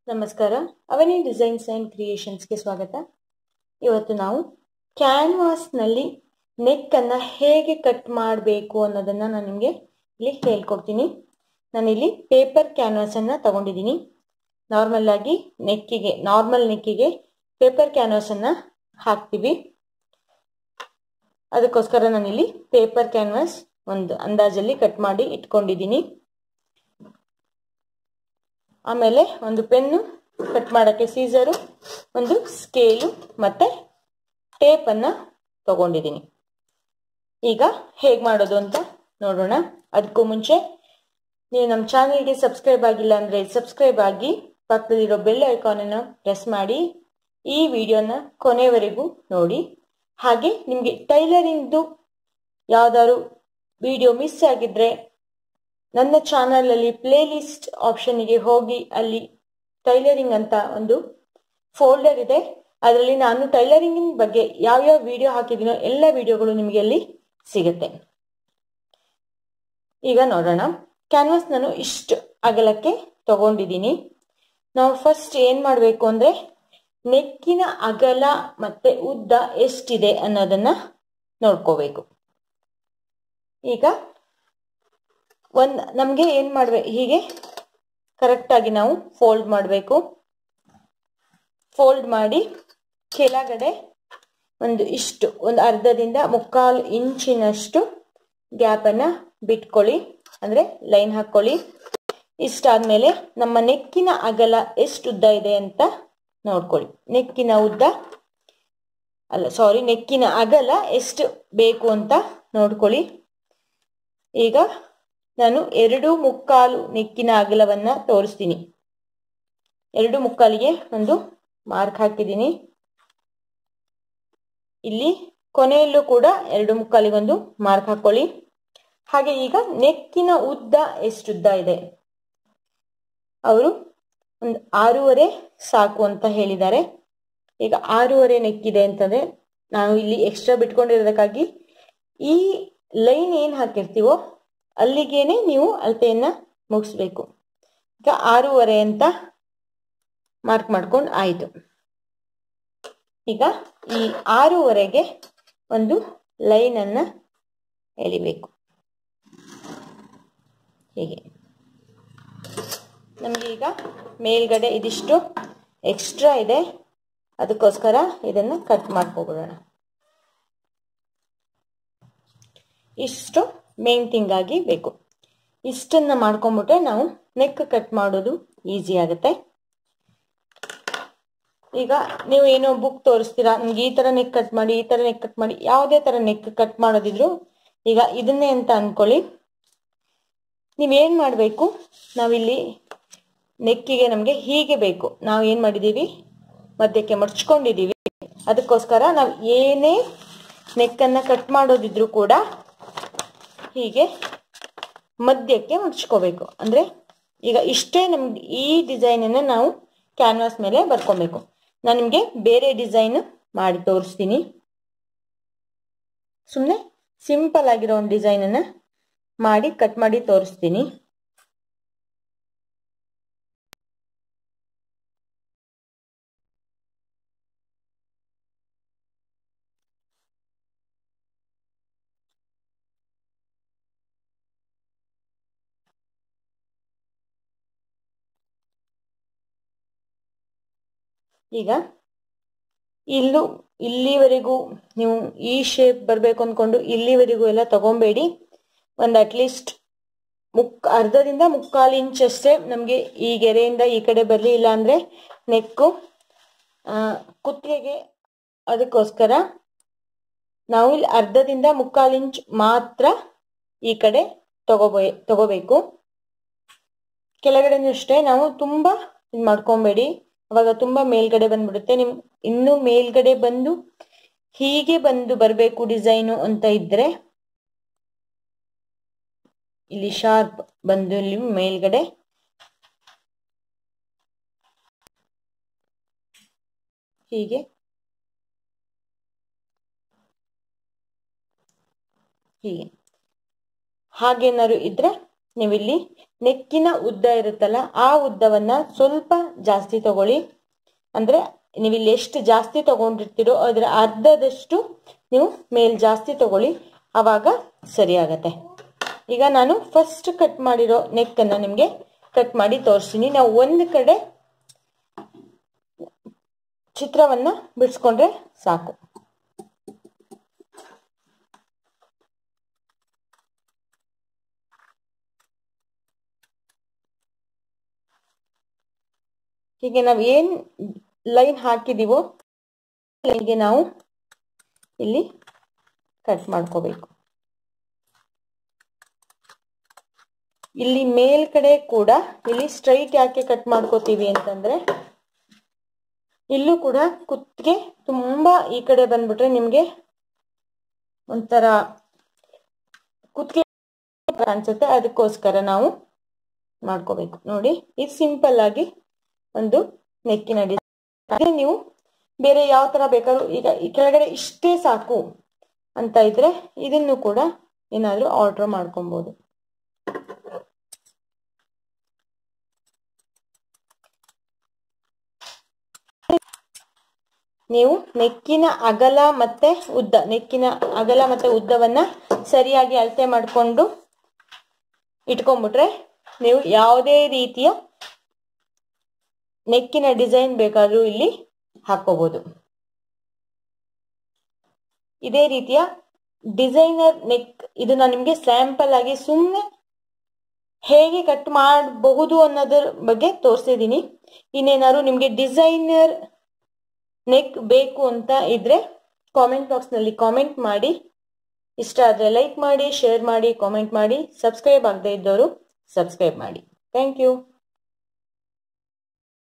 ನಮಸ್ಕಾರ ಅವನಿ designs and ಕ್ರಿಯೇಷನ್ಸ್ಗೆ ಸ್ವಾಗತ ಇವತ್ತು ನಾವು ಕ್ಯಾನ್ವಾಸ್ನಲ್ಲಿ ನೆಕ್ಕನ್ನು ಹೇಗೆ ಕಟ್ ಮಾಡಬೇಕು ಅನ್ನೋದನ್ನು ನಾನು ನಿಮಗೆ ಇಲ್ಲಿ ಹೇಳ್ಕೊಡ್ತೀನಿ ನಾನಿಲ್ಲಿ ಪೇಪರ್ ಕ್ಯಾನ್ವಾಸನ್ನು ತಗೊಂಡಿದ್ದೀನಿ ನಾರ್ಮಲ್ ಆಗಿ ನೆಕ್ಕಿಗೆ ನಾರ್ಮಲ್ ನೆಕ್ಕಿಗೆ ಪೇಪರ್ ಕ್ಯಾನ್ವಾಸನ್ನು ಹಾಕ್ತೀವಿ ಅದಕ್ಕೋಸ್ಕರ ನಾನಿಲ್ಲಿ ಪೇಪರ್ ಕ್ಯಾನ್ವಾಸ್ ಒಂದು ಅಂದಾಜಲ್ಲಿ ಕಟ್ ಮಾಡಿ ಇಟ್ಕೊಂಡಿದ್ದೀನಿ ಆಮೇಲೆ ಒಂದು ಪೆನ್ನು ಕಟ್ ಮಾಡೋಕ್ಕೆ ಸೀಸರು ಒಂದು ಸ್ಕೇಲು ಮತ್ತು ಟೇಪನ್ನು ತಗೊಂಡಿದ್ದೀನಿ ಈಗ ಹೇಗೆ ಮಾಡೋದು ಅಂತ ನೋಡೋಣ ಅದಕ್ಕೂ ಮುಂಚೆ ನೀವು ನಮ್ಮ ಚಾನಲ್ಗೆ ಸಬ್ಸ್ಕ್ರೈಬ್ ಆಗಿಲ್ಲ ಅಂದರೆ ಸಬ್ಸ್ಕ್ರೈಬ್ ಆಗಿ ಪಕ್ಕದಲ್ಲಿರೋ ಬೆಲ್ ಐಕಾನನ್ನು ಪ್ರೆಸ್ ಮಾಡಿ ಈ ವಿಡಿಯೋನ ಕೊನೆವರೆಗೂ ನೋಡಿ ಹಾಗೆ ನಿಮಗೆ ಟೈಲರಿಂಗ್ದು ಯಾವ್ದಾದ್ರು ವಿಡಿಯೋ ಮಿಸ್ ಆಗಿದ್ರೆ ನನ್ನ ಚಾನಲಲ್ಲಿ ಪ್ಲೇ ಲಿಸ್ಟ್ ಆಪ್ಷನ್ಗೆ ಹೋಗಿ ಅಲ್ಲಿ ಟೈಲರಿಂಗ್ ಅಂತ ಒಂದು ಫೋಲ್ಡರ್ ಇದೆ ಅದರಲ್ಲಿ ನಾನು ಟೈಲರಿಂಗಿನ ಬಗ್ಗೆ ಯಾವ್ಯಾವ ವಿಡಿಯೋ ಹಾಕಿದ್ದೀನೋ ಎಲ್ಲ ವಿಡಿಯೋಗಳು ನಿಮಗೆ ಅಲ್ಲಿ ಸಿಗುತ್ತೆ ಈಗ ನೋಡೋಣ ಕ್ಯಾನ್ವಾಸ್ ನಾನು ಇಷ್ಟು ಅಗಲಕ್ಕೆ ತಗೊಂಡಿದ್ದೀನಿ ನಾವು ಫಸ್ಟ್ ಏನು ಮಾಡಬೇಕು ಅಂದರೆ ನೆಕ್ಕಿನ ಅಗಲ ಮತ್ತು ಉದ್ದ ಎಷ್ಟಿದೆ ಅನ್ನೋದನ್ನು ನೋಡ್ಕೋಬೇಕು ಈಗ ಒಂದು ನಮಗೆ ಏನು ಮಾಡಬೇಕು ಹೀಗೆ ಕರೆಕ್ಟಾಗಿ ನಾವು ಫೋಲ್ಡ್ ಮಾಡಬೇಕು ಫೋಲ್ಡ್ ಮಾಡಿ ಕೆಳಗಡೆ ಒಂದು ಇಷ್ಟು ಒಂದು ಅರ್ಧದಿಂದ ಮುಕ್ಕಾಲು ಇಂಚಿನಷ್ಟು ಗ್ಯಾಪನ್ನು ಬಿಟ್ಕೊಳ್ಳಿ ಅಂದರೆ ಲೈನ್ ಹಾಕ್ಕೊಳ್ಳಿ ಇಷ್ಟಾದಮೇಲೆ ನಮ್ಮ ನೆಕ್ಕಿನ ಅಗಲ ಎಷ್ಟು ಉದ್ದ ಇದೆ ಅಂತ ನೋಡ್ಕೊಳ್ಳಿ ನೆಕ್ಕಿನ ಉದ್ದ ಅಲ್ಲ ಸಾರಿ ನೆಕ್ಕಿನ ಅಗಲ ಎಷ್ಟು ಬೇಕು ಅಂತ ನೋಡ್ಕೊಳ್ಳಿ ಈಗ ನಾನು ಎರಡು ಮುಕ್ಕಾಲು ನೆಕ್ಕಿನ ಅಗಲವನ್ನು ತೋರಿಸ್ತೀನಿ ಎರಡು ಮುಕ್ಕಾಲಿಗೆ ಒಂದು ಮಾರ್ಕ್ ಹಾಕಿದ್ದೀನಿ ಇಲ್ಲಿ ಕೊನೆಯಲ್ಲೂ ಕೂಡ ಎರಡು ಮುಕ್ಕಾಲಿಗೊಂದು ಮಾರ್ಕ್ ಹಾಕೊಳ್ಳಿ ಹಾಗೆ ಈಗ ನೆಕ್ಕಿನ ಉದ್ದ ಎಷ್ಟುದ್ದ ಇದೆ ಅವರು ಒಂದು ಆರೂವರೆ ಸಾಕು ಅಂತ ಹೇಳಿದ್ದಾರೆ ಈಗ ಆರೂವರೆ ನೆಕ್ಕಿದೆ ಅಂತಂದರೆ ನಾವು ಇಲ್ಲಿ ಎಕ್ಸ್ಟ್ರಾ ಬಿಟ್ಕೊಂಡಿರೋದಕ್ಕಾಗಿ ಈ ಲೈನ್ ಏನು ಹಾಕಿರ್ತೀವೋ ಅಲ್ಲಿಗೇನೆ ನೀವು ಅಳತೆಯನ್ನು ಮುಗಿಸ್ಬೇಕು ಈಗ ಆರೂವರೆ ಅಂತ ಮಾರ್ಕ್ ಮಾಡ್ಕೊಂಡು ಆಯಿತು ಈಗ ಈ ಆರೂವರೆಗೆ ಒಂದು ಲೈನನ್ನು ಎಳಿಬೇಕು ಹೀಗೆ ನಮಗೆ ಈಗ ಮೇಲ್ಗಡೆ ಇದಿಷ್ಟು ಎಕ್ಸ್ಟ್ರಾ ಇದೆ ಅದಕ್ಕೋಸ್ಕರ ಇದನ್ನು ಕಟ್ ಮಾಡ್ಕೊಬಿಡೋಣ ಇಷ್ಟು ಮೇನ್ ಥಿಂಗ್ ಆಗಿ ಬೇಕು ಇಷ್ಟನ್ನು ಮಾಡ್ಕೊಂಬಿಟ್ರೆ ನಾವು ನೆಕ್ ಕಟ್ ಮಾಡೋದು ಈಸಿ ಆಗುತ್ತೆ ಈಗ ನೀವು ಏನೋ ಬುಕ್ ತೋರಿಸ್ತೀರಾ ನಿಮ್ಗೆ ಈ ಥರ ನೆಕ್ ಕಟ್ ಮಾಡಿ ಈ ಥರ ನೆಕ್ ಕಟ್ ಮಾಡಿ ಯಾವುದೇ ಥರ ನೆಕ್ ಕಟ್ ಮಾಡೋದಿದ್ರು ಈಗ ಇದನ್ನೇ ಅಂತ ಅಂದ್ಕೊಳ್ಳಿ ನೀವೇನು ಮಾಡಬೇಕು ನಾವಿಲ್ಲಿ ನೆಕ್ಕಿಗೆ ನಮಗೆ ಹೀಗೆ ಬೇಕು ನಾವು ಏನು ಮಾಡಿದ್ದೀವಿ ಮಧ್ಯಕ್ಕೆ ಮಡ್ಚ್ಕೊಂಡಿದ್ದೀವಿ ಅದಕ್ಕೋಸ್ಕರ ನಾವು ಏನೇ ನೆಕ್ಕನ್ನು ಕಟ್ ಮಾಡೋದಿದ್ರು ಕೂಡ ಹೀಗೆ ಮಧ್ಯಕ್ಕೆ ಮುಡ್ಚ್ಕೋಬೇಕು ಅಂದರೆ ಈಗ ಇಷ್ಟೇ ನಮ್ಗೆ ಈ ಡಿಸೈನನ್ನು ನಾವು ಕ್ಯಾನ್ವಾಸ್ ಮೇಲೆ ಬರ್ಕೊಬೇಕು ನಾನು ನಿಮಗೆ ಬೇರೆ ಡಿಸೈನ್ ಮಾಡಿ ತೋರಿಸ್ತೀನಿ ಸುಮ್ಮನೆ ಸಿಂಪಲ್ ಆಗಿರೋ ಒಂದು ಡಿಸೈನನ್ನು ಮಾಡಿ ಕಟ್ ಮಾಡಿ ತೋರಿಸ್ತೀನಿ ಈಗ ಇಲ್ಲೂ ಇಲ್ಲಿವರೆಗೂ ನೀವು ಈ ಶೇಪ್ ಬರಬೇಕು ಅಂದ್ಕೊಂಡು ಇಲ್ಲಿವರೆಗೂ ಎಲ್ಲ ತಗೊಬೇಡಿ ಒಂದು ಅಟ್ಲೀಸ್ಟ್ ಮುಕ್ ಅರ್ಧದಿಂದ ಮುಕ್ಕಾಲು ಇಂಚ್ ಅಷ್ಟೇ ನಮಗೆ ಈ ಗೆರೆಯಿಂದ ಈ ಕಡೆ ಬರಲಿ ಇಲ್ಲ ಅಂದರೆ ನೆಕ್ಕು ಕುತ್ತಿಗೆಗೆ ಅದಕ್ಕೋಸ್ಕರ ನಾವು ಇಲ್ಲಿ ಅರ್ಧದಿಂದ ಮುಕ್ಕಾಲು ಇಂಚ್ ಮಾತ್ರ ಈ ಕಡೆ ತಗೋಬೇ ತಗೋಬೇಕು ಕೆಳಗಡೆನೂ ಅಷ್ಟೇ ನಾವು ತುಂಬ ಇದು ಮಾಡ್ಕೊಬೇಡಿ ಅವಾಗ ತುಂಬ ಮೇಲ್ಗಡೆ ಬಂದ್ಬಿಡುತ್ತೆ ನಿಮ್ ಇನ್ನೂ ಮೇಲ್ಗಡೆ ಬಂದು ಹೀಗೆ ಬಂದು ಬರಬೇಕು ಡಿಸೈನು ಅಂತ ಇದ್ರೆ ಇಲ್ಲಿ ಶಾರ್ಪ್ ಬಂದು ಇಲ್ಲಿ ಮೇಲ್ಗಡೆ ಹೀಗೆ ಹೀಗೆ ಹಾಗೇನಾದ್ರು ಇದ್ರೆ ನೀವಿಲ್ಲಿ ನೆಕ್ಕಿನ ಉದ್ದ ಇರುತ್ತಲ್ಲ ಆ ಉದ್ದವನ್ನ ಸ್ವಲ್ಪ ಜಾಸ್ತಿ ತಗೊಳ್ಳಿ ಅಂದ್ರೆ ನೀವಿಲ್ಲಿ ಎಷ್ಟು ಜಾಸ್ತಿ ತಗೊಂಡಿರ್ತೀರೋ ಅದರ ಅರ್ಧದಷ್ಟು ನೀವು ಮೇಲ್ ಜಾಸ್ತಿ ತಗೊಳ್ಳಿ ಅವಾಗ ಸರಿ ಆಗತ್ತೆ ಈಗ ನಾನು ಫಸ್ಟ್ ಕಟ್ ಮಾಡಿರೋ ನೆಕ್ ಅನ್ನ ನಿಮ್ಗೆ ಕಟ್ ಮಾಡಿ ತೋರಿಸ್ತೀನಿ ನಾವು ಒಂದು ಕಡೆ ಚಿತ್ರವನ್ನ ಬಿಡಿಸ್ಕೊಂಡ್ರೆ ಸಾಕು ಹೀಗೆ ನಾವು ಏನ್ ಲೈನ್ ಹಾಕಿದೀವೋ ಲೈನ್ಗೆ ನಾವು ಇಲ್ಲಿ ಕಟ್ ಮಾಡ್ಕೋಬೇಕು ಇಲ್ಲಿ ಮೇಲ್ಗಡೆ ಕೂಡ ಇಲ್ಲಿ ಸ್ಟ್ರೈಟ್ ಯಾಕೆ ಕಟ್ ಮಾಡ್ಕೋತೀವಿ ಅಂತಂದ್ರೆ ಇಲ್ಲೂ ಕೂಡ ಕುತ್ತಿಗೆ ತುಂಬಾ ಈ ಕಡೆ ಬಂದ್ಬಿಟ್ರೆ ನಿಮ್ಗೆ ಒಂಥರ ಕುತ್ತಿಗೆ ಕಾಣಿಸುತ್ತೆ ಅದಕ್ಕೋಸ್ಕರ ನಾವು ಮಾಡ್ಕೋಬೇಕು ನೋಡಿ ಇದು ಸಿಂಪಲ್ ಆಗಿ ಒಂದು ನೆಕ್ಕಿನ ಡಿಸೈನ್ ನೀವು ಬೇರೆ ಯಾವ ತರ ಬೇಕಾದ್ರೂ ಈಗ ಈ ಕೆಳಗಡೆ ಇಷ್ಟೇ ಸಾಕು ಅಂತ ಇದ್ರೆ ಇದನ್ನು ಕೂಡ ಏನಾದ್ರೂ ಆರ್ಡರ್ ಮಾಡ್ಕೊಬಹುದು ನೀವು ನೆಕ್ಕಿನ ಅಗಲ ಮತ್ತೆ ಉದ್ದ ನೆಕ್ಕಿನ ಅಗಲ ಮತ್ತೆ ಉದ್ದವನ್ನ ಸರಿಯಾಗಿ ಅಳತೆ ಮಾಡಿಕೊಂಡು ಇಟ್ಕೊಂಡ್ಬಿಟ್ರೆ ನೀವು ಯಾವುದೇ ರೀತಿಯ ನೆಕ್ಕಿನ ಡಿಸೈನ್ ಬೇಕಾದ್ರೂ ಇಲ್ಲಿ ಹಾಕೋಬಹುದು ಇದೇ ರೀತಿಯ ಡಿಸೈನರ್ ನೆಕ್ ಇದು ನಾನು ನಿಮ್ಗೆ ಸ್ಯಾಂಪಲ್ ಆಗಿ ಸುಮ್ಮನೆ ಹೇಗೆ ಕಟ್ ಮಾಡಬಹುದು ಅನ್ನೋದ್ರ ಬಗ್ಗೆ ತೋರಿಸಿದೀನಿ ಇನ್ನೇನಾದ್ರು ನಿಮ್ಗೆ ಡಿಸೈನರ್ ನೆಕ್ ಬೇಕು ಅಂತ ಇದ್ರೆ ಕಾಮೆಂಟ್ ಬಾಕ್ಸ್ ನಲ್ಲಿ ಕಾಮೆಂಟ್ ಮಾಡಿ ಇಷ್ಟ ಆದ್ರೆ ಲೈಕ್ ಮಾಡಿ ಶೇರ್ ಮಾಡಿ ಕಾಮೆಂಟ್ ಮಾಡಿ ಸಬ್ಸ್ಕ್ರೈಬ್ ಆಗದೆ ಇದ್ದವರು ಸಬ್ಸ್ಕ್ರೈಬ್ ಮಾಡಿ ಥ್ಯಾಂಕ್ ಯು